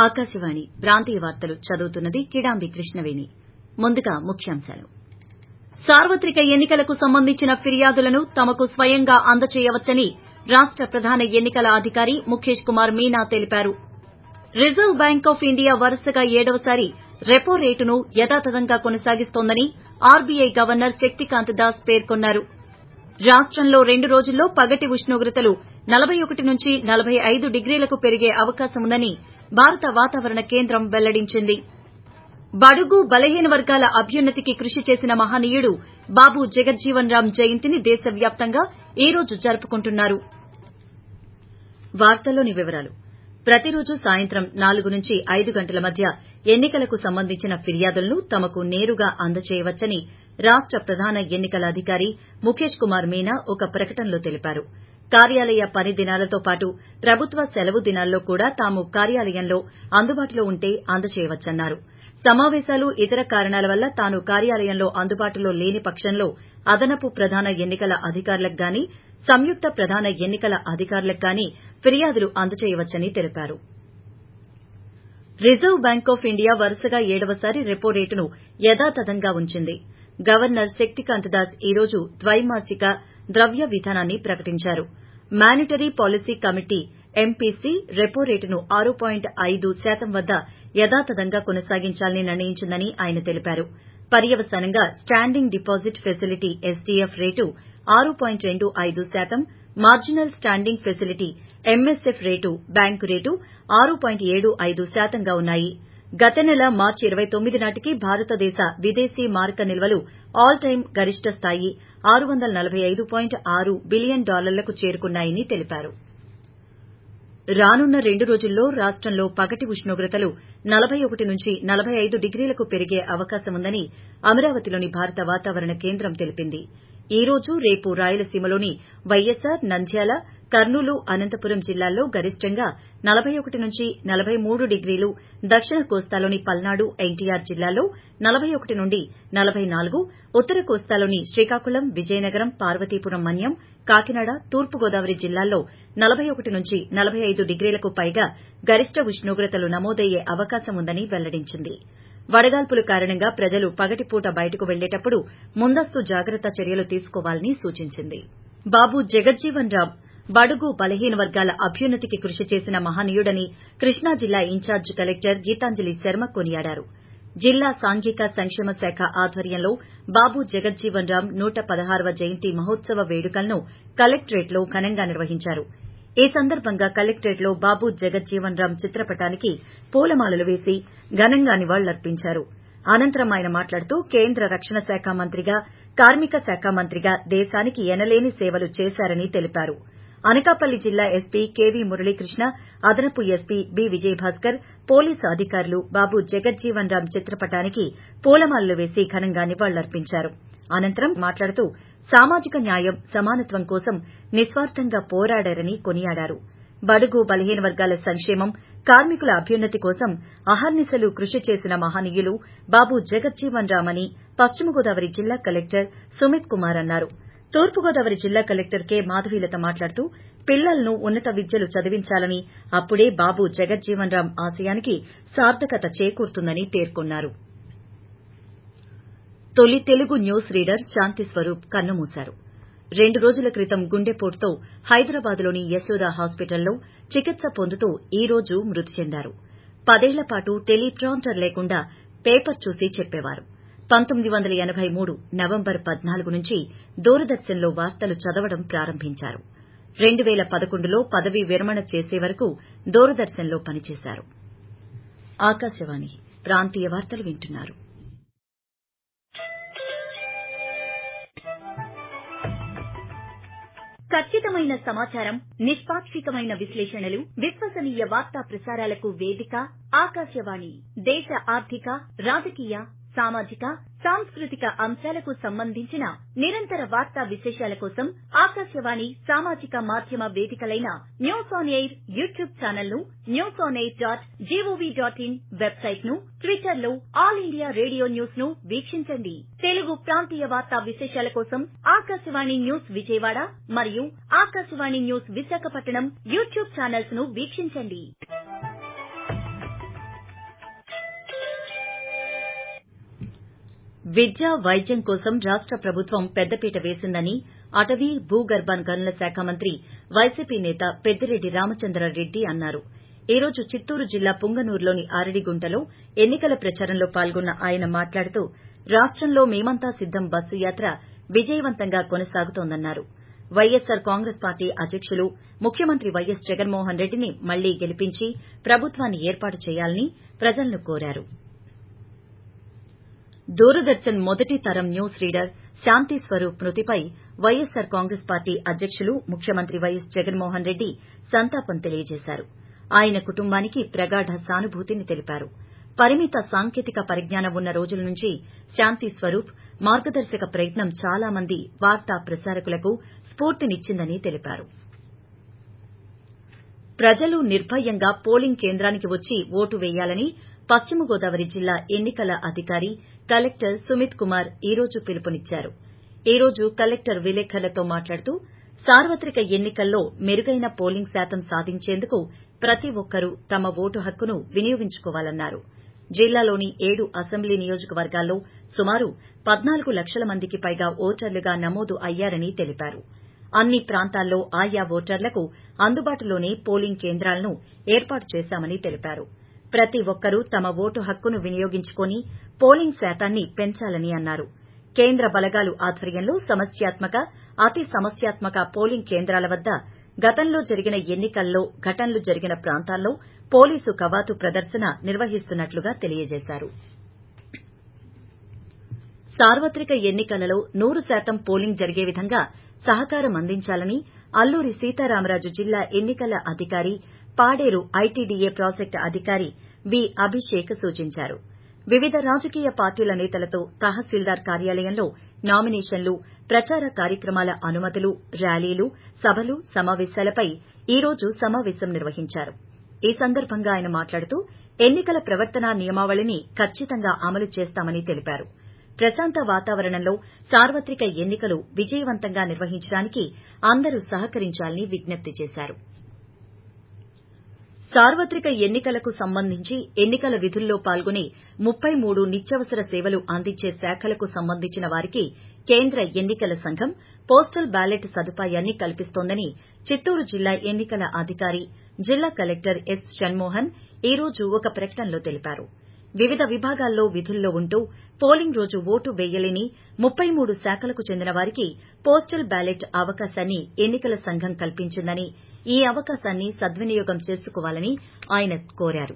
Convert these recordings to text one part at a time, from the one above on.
ఆకాశవాణి ప్రాంతీయ వార్తలు చదువుతున్నది కిడాంబి కృష్ణవేణి ముందుగా ముఖ్యాంశాలు సార్వత్రిక ఎన్నికలకు సంబంధించిన ఫిర్యాదులను తమకు స్వయంగా అందజేయవచ్చని రాష్ట ప్రధాన ఎన్నికల అధికారి ముఖేష్ కుమార్ మీనా తెలిపారు రిజర్వ్ బ్యాంక్ ఆఫ్ ఇండియా వరుసగా ఏడవసారి రెపో రేటును యథాతథంగా కొనసాగిస్తోందని ఆర్బీఐ గవర్నర్ శక్తికాంత దాస్ పేర్కొన్నారు రాష్టంలో రెండు రోజుల్లో పగటి ఉష్ణోగ్రతలు నలబై ఒకటి నుంచి నలబై ఐదు డిగ్రీలకు పెరిగే అవకాశముందని భారత వాతావరణ కేంద్రం వెల్లడించింది బడుగు బలహీన వర్గాల అభ్యున్నతికి కృషి చేసిన మహనీయుడు బాబు జగజ్జీవన్ రామ్ జయంతిని దేశవ్యాప్తంగా ఈ రోజు జరుపుకుంటున్నారు ప్రతిరోజు సాయంత్రం నాలుగు నుంచి ఐదు గంటల మధ్య ఎన్నికలకు సంబంధించిన ఫిర్యాదులను తమకు నేరుగా అందజేయవచ్చని రాష్ట ప్రధాన ఎన్నికల అధికారి ముఖేష్ కుమార్ మీనా ఒక ప్రకటనలో తెలిపారు కార్యాలయ పని దినాలతో పాటు ప్రభుత్వ సెలవు దినాల్లో కూడా తాము కార్యాలయంలో అందుబాటులో ఉంటే అందజేయవచ్చన్నారు సమావేశాలు ఇతర కారణాల వల్ల తాను కార్యాలయంలో అందుబాటులో లేని పక్షంలో అదనపు ప్రధాన ఎన్నికల అధికారులకు గానీ సంయుక్త ప్రధాన ఎన్నికల అధికారులకు గానీ ఫిర్యాదులు అందజేయవచ్చని తెలిపారు రిజర్వ్ బ్యాంక్ ఆఫ్ ఇండియా వరుసగా ఏడవసారి రెపో రేటును యథాతథంగా ఉంచింది గవర్నర్ శక్తికాంత దాస్ ఈ రోజు ద్వైమాసిక ద్రవ్య విధానాన్ని ప్రకటించారు monetary policy committee MPC repo రేటును ఆరు పాయింట్ ఐదు శాతం వద్ద యథాతథంగా కొనసాగించాలని నిర్ణయించిందని ఆయన తెలిపారు పర్యవసానంగా standing deposit facility SDF rate ఆరు పాయింట్ రెండు ఐదు శాతం marginal standing facility MSF rate bank rate ఆరు పాయింట్ ఏడు ఐదు శాతంగా ఉన్నాయి గత నెల మార్చి ఇరవై తొమ్మిది నాటికి భారతదేశ విదేశీ మారక నిల్వలు ఆల్ టైమ్ గరిష్ట స్థాయి ఆరు వందల నలబై ఐదు పాయింట్ ఆరు బిలియన్ డాలర్లకు చేరుకున్నాయని తెలిపారు రానున్న రెండు రోజుల్లో రాష్టంలో పగటి ఉష్ణోగ్రతలు నలబై ఒకటి నుంచి నలబై ఐదు డిగ్రీలకు పెరిగే అవకాశముందని అమరావతిలోని భారత వాతావరణ కేంద్రం తెలిపింది ఈ రోజు రేపు రాయలసీమలోని వైఎస్సార్ నంద్యాల కర్నూలు అనంతపురం జిల్లాల్లో గరిష్టంగా నలబై ఒకటి నుంచి నలబై మూడు డిగ్రీలు దక్షిణ కోస్తాలోని పల్నాడు ఎన్టీఆర్ జిల్లాల్లో నలబై ఒకటి నుండి నలబై నాలుగు ఉత్తర కోస్తాలోని శ్రీకాకుళం విజయనగరం పార్వతీపురం మన్యం కాకినాడ తూర్పుగోదావరి జిల్లాల్లో నలబై ఒకటి నుంచి నలబై ఐదు డిగ్రీలకు పైగా గరిష్ట ఉష్ణోగ్రతలు నమోదయ్యే అవకాశం ఉందని వెల్లడించింది వడగాల్పుల కారణంగా ప్రజలు పగటిపూట బయటకు వెళ్లేటప్పుడు ముందస్తు జాగ్రత్త చర్యలు తీసుకోవాలని సూచించింది బాబు జగజ్జీవన్ రామ్ బడుగు బలహీన వర్గాల అభ్యున్నతికి కృషి చేసిన మహనీయుడని కృష్ణా జిల్లా ఇన్ఛార్జ్ కలెక్టర్ గీతాంజలి శర్మ కొనియాడారు జిల్లా సాంఘిక సంక్షేమ శాఖ ఆధ్వర్యంలో బాబు జగజ్జీవన్ రామ్ నూట పదహారవ జయంతి మహోత్సవ వేడుకలను కలెక్టరేట్లో ఘనంగా నిర్వహించారు ఈ సందర్భంగా కలెక్టరేట్లో బాబు జగజ్జీవన్ రామ్ చిత్రపటానికి పూలమాలలు వేసి ఘనంగా నివాళులర్పించారు అనంతరం ఆయన మాట్లాడుతూ కేంద్ర రక్షణ శాఖ మంత్రిగా కార్మిక శాఖ మంత్రిగా దేశానికి ఎనలేని సేవలు చేశారని తెలిపారు అనకాపల్లి జిల్లా ఎస్పీ కేవీ మురళీకృష్ణ అదనపు ఎస్పీ బి విజయభాస్కర్ పోలీసు అధికారులు బాబు జగజ్జీవన్ రామ్ చిత్రపటానికి పూలమాలలు వేసి ఘనంగా నివాళులర్పించారు అనంతరం మాట్లాడుతూ సామాజిక న్యాయం సమానత్వం కోసం నిస్వార్థంగా పోరాడారని కొనియాడారు బడుగు బలహీన వర్గాల సంక్షేమం కార్మికుల అభ్యున్నతి కోసం అహర్నిశలు కృషి చేసిన మహనీయులు బాబు జగజ్జీవన్ రామ్ అని పశ్చిమ గోదావరి జిల్లా కలెక్టర్ సుమిత్ కుమార్ అన్నారు తూర్పుగోదావరి జిల్లా కలెక్టర్ కె మాధవీలత మాట్లాడుతూ పిల్లలను ఉన్నత విద్యలు చదివించాలని అప్పుడే బాబు జగజ్జీవన్ రామ్ ఆశయానికి సార్థకత చేకూరుతుందని పేర్కొన్నారు తొలి తెలుగు న్యూస్ రీడర్ శాంతి స్వరూప్ కన్నుమూశారు రెండు రోజుల క్రితం గుండెపోటుతో హైదరాబాద్లోని యశోద హాస్పిటల్లో చికిత్స పొందుతూ ఈ రోజు మృతి చెందారు పదేళ్ల పాటు టెలిప్రాంప్టర్ లేకుండా పేపర్ చూసి చెప్పేవారు పంతొమ్మిది వందల ఎనబై మూడు నవంబర్ పద్నాలుగు నుంచి దూరదర్శన్లో వార్తలు చదవడం ప్రారంభించారు రెండు పేల పదకొండులో పదవీ విరమణ చేసే వరకు దూరదర్శన్లో పనిచేశారు ఆకాశవాణి ప్రాంతీయ వార్తలు వింటున్నారు ఖచ్చితమైన సమాచారం నిష్పాక్షికమైన విశ్లేషణలు విశ్వసనీయ వార్తా ప్రసారాలకు వేదిక ఆకాశవాణి దేశ ఆర్థిక రాజకీయ సామాజిక సాంస్కృతిక అంశాలకు సంబంధించిన నిరంతర వార్తా విశేషాల కోసం ఆకాశవాణి సామాజిక మాధ్యమ వేదికలైన news on air YouTube channel ను news on air dot G O V dot in website ను ట్విట్టర్ లో ఆల్ ఇండియా రేడియో న్యూస్ ను వీక్షించండి తెలుగు ప్రాంతీయ వార్తా విశేషాల కోసం ఆకాశవాణి న్యూస్ విజయవాడ మరియు Akashvani news Visakhapatnam YouTube channels ను వీక్షించండి విద్య వైద్యం కోసం రాష్ట ప్రభుత్వం పెద్దపీట వేసిందని అటవీ భూగర్భ గనుల శాఖ మంత్రి వైసీపీ నేత పెద్దిరెడ్డి రామచంద్రారెడ్డి అన్నారు ఈ రోజు చిత్తూరు జిల్లా పుంగనూరులోని అరడిగుంటలో ఎన్ని కల ప్రచారంలో పాల్గొన్న ఆయన మాట్లాడుతూ రాష్టంలో మేమంతా సిద్దం బస్సు యాత్ర విజయవంతంగా కొనసాగుతోందన్నారు వైఎస్సార్ కాంగ్రెస్ పార్టీ అధ్యకులు ముఖ్యమంత్రి వైఎస్ జగన్మోహన్ రెడ్డిని మళ్లీ గెలిపించి ప్రభుత్వాన్ని ఏర్పాటు చేయాలని ప్రజలను కోరారు దూరదర్శన్ మొదటి తరం న్యూస్ రీడర్ శాంతి స్వరూప్ మృతిపై వైఎస్సార్ కాంగ్రెస్ పార్టీ అధ్యకులు ముఖ్యమంత్రి వైఎస్ జగన్మోహన్ రెడ్డి సంతాపం తెలియజేశారు ఆయన కుటుంబానికి ప్రగాఢ సానుభూతిని తెలిపారు పరిమిత సాంకేతిక పరిజ్ఞానం ఉన్న రోజుల నుంచి శాంతి స్వరూప్ మార్గదర్శక ప్రయత్నం చాలా మంది వార్తా ప్రసారకులకు స్పూర్తినిచ్చిందని తెలిపారు ప్రజలు నిర్భయంగా పోలింగ్ కేంద్రానికి వచ్చి ఓటు వేయాలని పశ్చిమ గోదావరి జిల్లా ఎన్ని కల అధికారి కలెక్టర్ సుమిత్ కుమార్ ఈ రోజు పిలుపునిచ్చారు ఈ రోజు కలెక్టర్ విలేకరులతో మాట్లాడుతూ సార్వత్రిక ఎన్ని కల్లో మెరుగైన పోలింగ్ శాతం సాధించేందుకు ప్రతి ఒక్కరూ తమ ఓటు హక్కును వినియోగించుకోవాలన్నారు జిల్లాలోని ఏడు అసెంబ్లీ నియోజకవర్గాల్లో సుమారు పద్నాలుగు లక్షల మందికి పైగా ఓటర్లుగా నమోదు అయ్యారని తెలిపారు అన్ని ప్రాంతాల్లో ఆయా ఓటర్లకు అందుబాటులోనే పోలింగ్ కేంద్రాలను ఏర్పాటు చేశామని తెలిపారు ప్రతి ఒక్కరూ తమ ఓటు హక్కును వినియోగించుకుని పోలింగ్ శాతాన్ని పెంచాలని అన్నారు కేంద్ర బలగాలు ఆధ్వర్యంలో సమస్యాత్మక అతి సమస్యాత్మక పోలింగ్ కేంద్రాల వద్ద గతంలో జరిగిన ఎన్ని కల్లో ఘటనలు జరిగిన ప్రాంతాల్లో పోలీసు కవాతు ప్రదర్శన నిర్వహిస్తున్నట్లుగా తెలియజేశారు సార్వత్రిక ఎన్ని కలలో నూరు శాతం పోలింగ్ జరిగే విధంగా సహకారం అందించాలని అల్లూరి సీతారామరాజు జిల్లా ఎన్ని కల అధికారి పాడేరు ఐటీడీఏ ప్రాజెక్టు అధికారి వి అభిషేక్ సూచించారు వివిధ రాజకీయ పార్టీల నేతలతో తహసీల్దార్ కార్యాలయంలో నామినేషన్లు ప్రచార కార్యక్రమాల అనుమతులు ర్యాలీలు సభలు సమావేశాలపై ఈ రోజు సమావేశం నిర్వహించారు ఈ సందర్భంగా ఆయన మాట్లాడుతూ ఎన్ని కల ప్రవర్తనా నియమావళిని ఖచ్చితంగా అమలు చేస్తామని తెలిపారు ప్రశాంత వాతావరణంలో సార్వత్రిక ఎన్ని కలు విజయవంతంగా నిర్వహించడానికి అందరూ సహకరించాలని విజ్ఞప్తి చేశారు సార్వత్రిక ఎన్ని కలకు సంబంధించి ఎన్ని కల విధుల్లో పాల్గొనే ముప్పై మూడు నిత్యావసర సేవలు అందించే శాఖలకు సంబంధించిన వారికి కేంద్ర ఎన్ని కల సంఘం పోస్టల్ బ్యాలెట్ సదుపాయాన్ని కల్పిస్తోందని చిత్తూరు జిల్లా ఎన్ని కల అధికారి జిల్లా కలెక్టర్ ఎస్ షణ్మోహన్ ఈ రోజు ఒక ప్రకటనలో తెలిపారు వివిధ విభాగాల్లో విధుల్లో ఉంటూ పోలింగ్ రోజు ఓటు వేయలేని ముప్పై మూడు శాఖలకు చెందిన వారికి పోస్టల్ బ్యాలెట్ అవకాశాన్ని ఎన్ని కల సంఘం కల్పించిందని ఈ అవకాశాన్ని సద్వినియోగం చేసుకోవాలని ఆయన కోరారు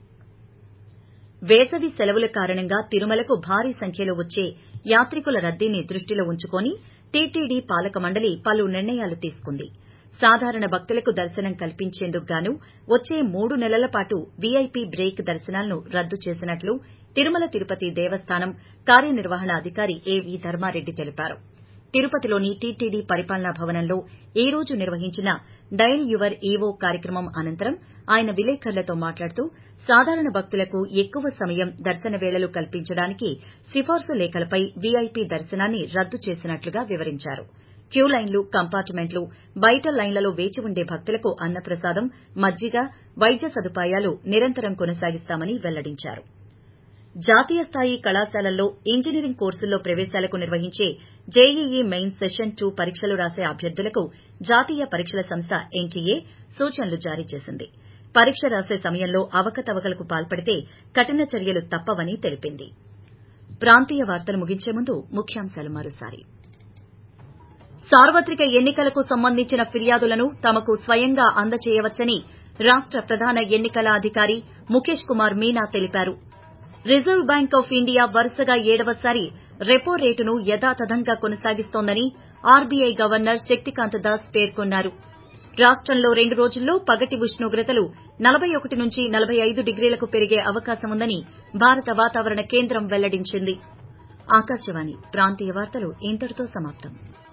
వేసవి సెలవుల కారణంగా తిరుమలకు భారీ సంఖ్యలో వచ్చే యాత్రికుల రద్దీని దృష్టిలో ఉంచుకుని టీటీడీ పాలక మండలి పలు నిర్ణయాలు తీసుకుంది సాధారణ భక్తులకు దర్శనం కల్పించేందుకు గాను వచ్చే మూడు నెలల పాటు వీఐపీ బ్రేక్ దర్శనాలను రద్దు చేసినట్లు తిరుమల తిరుపతి దేవస్థానం కార్యనిర్వహణ అధికారి ఏవీ ధర్మారెడ్డి తెలిపారు తిరుపతిలోని టీటీడీ పరిపాలనా భవనంలో ఈ రోజు నిర్వహించిన డైల్ యువర్ ఈవో కార్యక్రమం అనంతరం ఆయన విలేకరులతో మాట్లాడుతూ సాధారణ భక్తులకు ఎక్కువ సమయం దర్శన వేళలు కల్పించడానికి సిఫార్సు లేఖలపై వీఐపీ దర్శనాన్ని రద్దు చేసినట్లుగా వివరించారు క్యూ లైన్లు కంపార్ట్మెంట్లు బయట లైన్లలో వేచి ఉండే భక్తులకు అన్నప్రసాదం మజ్జిగ వైద్య సదుపాయాలు నిరంతరం కొనసాగిస్తామని వెల్లడించారు జాతీయ స్థాయి కళాశాలల్లో ఇంజనీరింగ్ కోర్సుల్లో ప్రవేశాలకు నిర్వహించే జేఈఈ మెయిన్ సెషన్ టూ పరీక్షలు రాసే అభ్యర్థులకు జాతీయ పరీక్షల సంస్థ ఎన్టీఏ సూచనలు జారీ చేసింది పరీక్ష రాసే సమయంలో అవకతవకలకు పాల్పడితే కఠిన చర్యలు తప్పవని తెలిపింది ప్రాంతీయ వార్తలు ముగించే ముందు ముఖ్యాంశాలు మరోసారి సార్వత్రిక ఎన్నికలకు సంబంధించిన ఫిర్యాదులను తమకు స్వయంగా అందజేయవచ్చని రాష్ట ప్రధాన ఎన్నికల అధికారి ముఖేష్ కుమార్ మీనా తెలిపారు రిజర్వ్ బ్యాంక్ ఆఫ్ ఇండియా వరుసగా ఏడవసారి రెపో రేటును యథాతథంగా కొనసాగిస్తోందని ఆర్బీఐ గవర్నర్ శక్తికాంత దాస్ పేర్కొన్నారు రాష్టంలో రెండు రోజుల్లో పగటి ఉష్ణోగ్రతలు నలభై ఒకటి నుంచి నలభై ఐదు డిగ్రీలకు పెరిగే అవకాశం ఉందని భారత వాతావరణ కేంద్రం వెల్లడించింది ఆకాశవాణి ప్రాంతీయ వార్తలు ఇంతటితో సమాప్తం